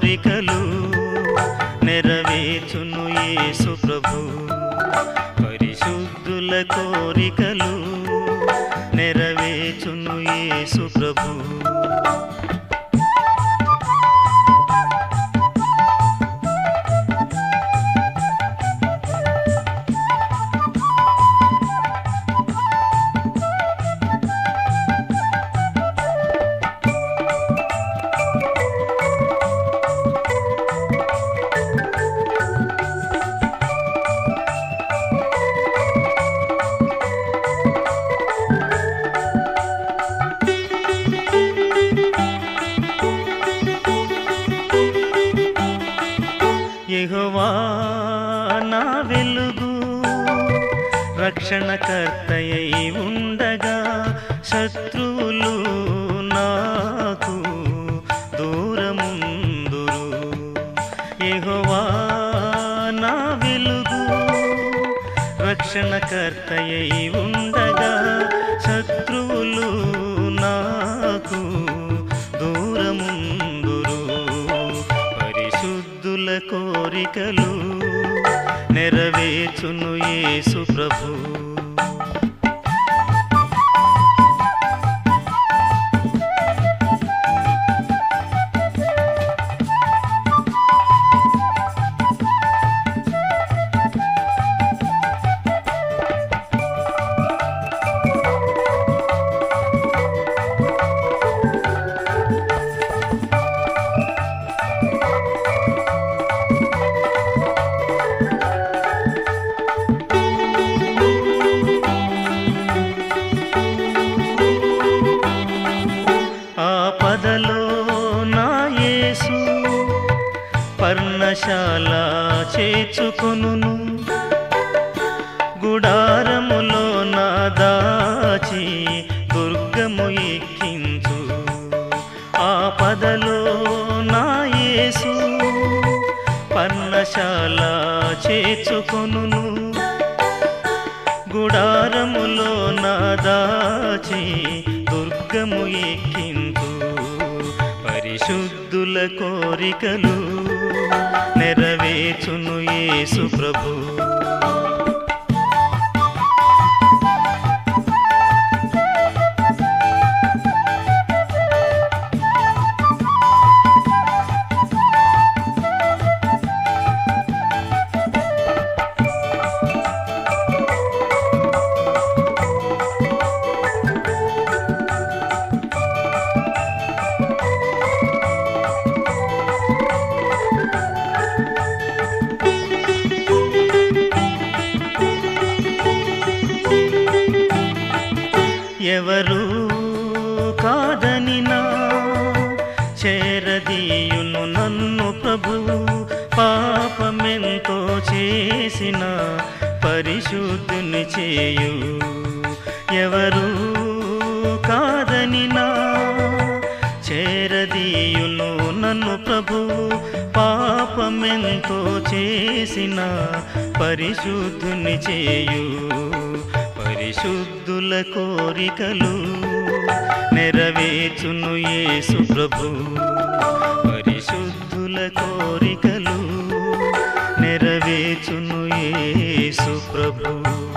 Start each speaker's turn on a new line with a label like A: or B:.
A: కోరికలు నెరవేర్చును యేసు ప్రభు పరిశుద్ధుల కోరికలు నెరవేర్చును యేసు ప్రభు యెహోవా నా వెలుగు రక్షణకర్తయై ఉండగా శత్రువులు నాకు దూరముందురు యెహోవా నా వెలుగు రక్షణకర్తయై ఉండగా శత్రువులు నాకు దూరముందురు పరిశుద్ధుల కోరికలు నెరవేర్చును యేసు ప్రభు ఆపదలో నా యేసు పర్ణశాల చేర్చుకొనును గుడారములో నా దాచి దుర్గము ఎక్కించు ఆపదలో నా యేసు పర్ణశాల చేర్చుకొనును గుడారములో నా దాచి దుర్గము ఎక్కింతు పరిశుద్ధుల కోరికలు నెరవేర్చును యేసు ప్రభు ఎవరు కాదనినా చేరదీయును నన్ను ప్రభువు పాపమెంతో చేసిన పరిశుద్ధుని చేయు ఎవరు కాదనినా చేరదీయును నన్ను ప్రభువు పాపమెంతో చేసిన పరిశుద్ధుని చేయు పరిశుద్ధుల కోరికలు నెరవేర్చును యేసు ప్రభు పరిశుద్ధుల కోరికలు నెరవేర్చును యేసు ప్రభు